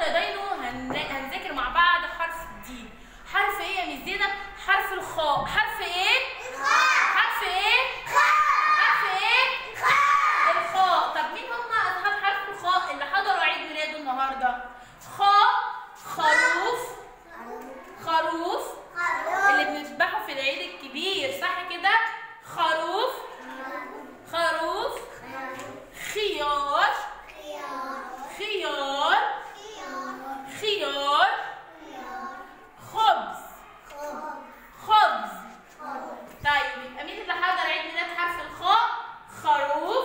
يا دينو هن... هنذاكر مع بعض حرف جديد حرف ايه يا ميس زينب حرف الخاء حرف ايه حرف ايه حرف ايه الخاء طب مين هم اصحاب حرف الخاء اللي حضروا عيد ميلاده النهارده خاء خروف خروف اللي بنذبحه في العيد الكبير صح كده خروف خروف خيار خيار خيار خبز خبز طيب يبقى مين اللي حضر عيد ميلاد حرف الخاء خروف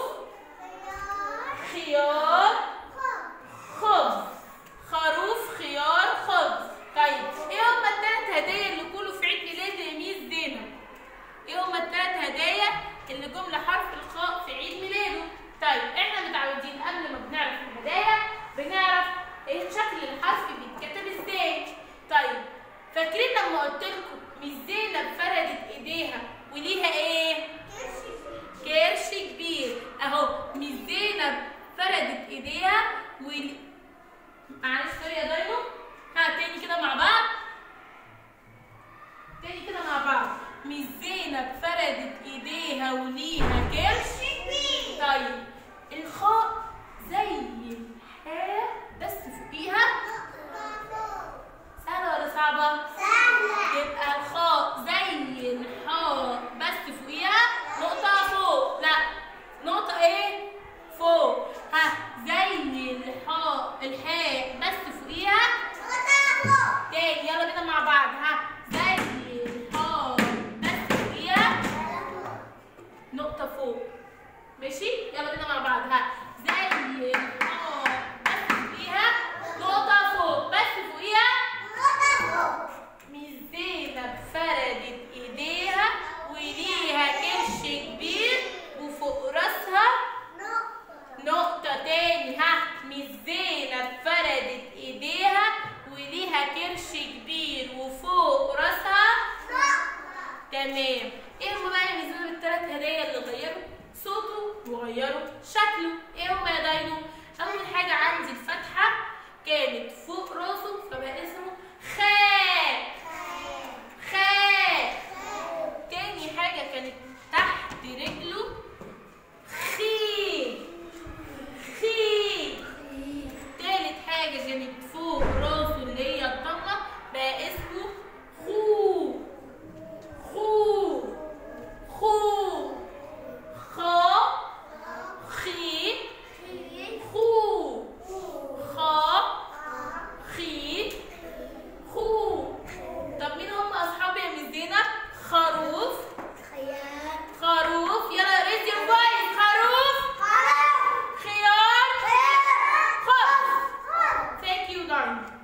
خيار خبز خروف خيار خبز طيب ايه هما الثلاث هدايا اللي كلوا في عيد ميلاد ميس زينب ايه هما الثلاث هدايا اللي جم لحرف الخاء في عيد ميلاده طيب احنا متعودين قبل ما بنعرف الهدايا بنعرف ايه شكل الحرف بيتكتب ازاي طيب فاكرين لما قلت لكم ميس زينب فردت ايديها وليها ايه كرش كبير اهو ميس زينب فردت ايديها ول معلش سوري يا دايمو ها تاني كده مع بعض تاني كده مع بعض ميس زينب فردت ايديها وليها كرش طيب الخاء زي الحاء بس فوقيها سهلة ولا صعبة؟ يبقى الخاء زي الحاء بس فوقيها نقطة فوق لا نقطة ايه؟ فوق ها زي الحاء الحاء بس فوقيها تاني يلا بينا مع بعض ها زي الحاء بس فوقيها نقطة فوق ماشي يلا بينا مع بعض ها زي الحاء بس فوقيها نقطة فوق بس فوقيها ميس زينب فردت ايديها وليها كرش كبير وفوق راسها نقطة تاني ها ميس زينب فردت ايديها وليها كرش كبير وفوق راسها تمام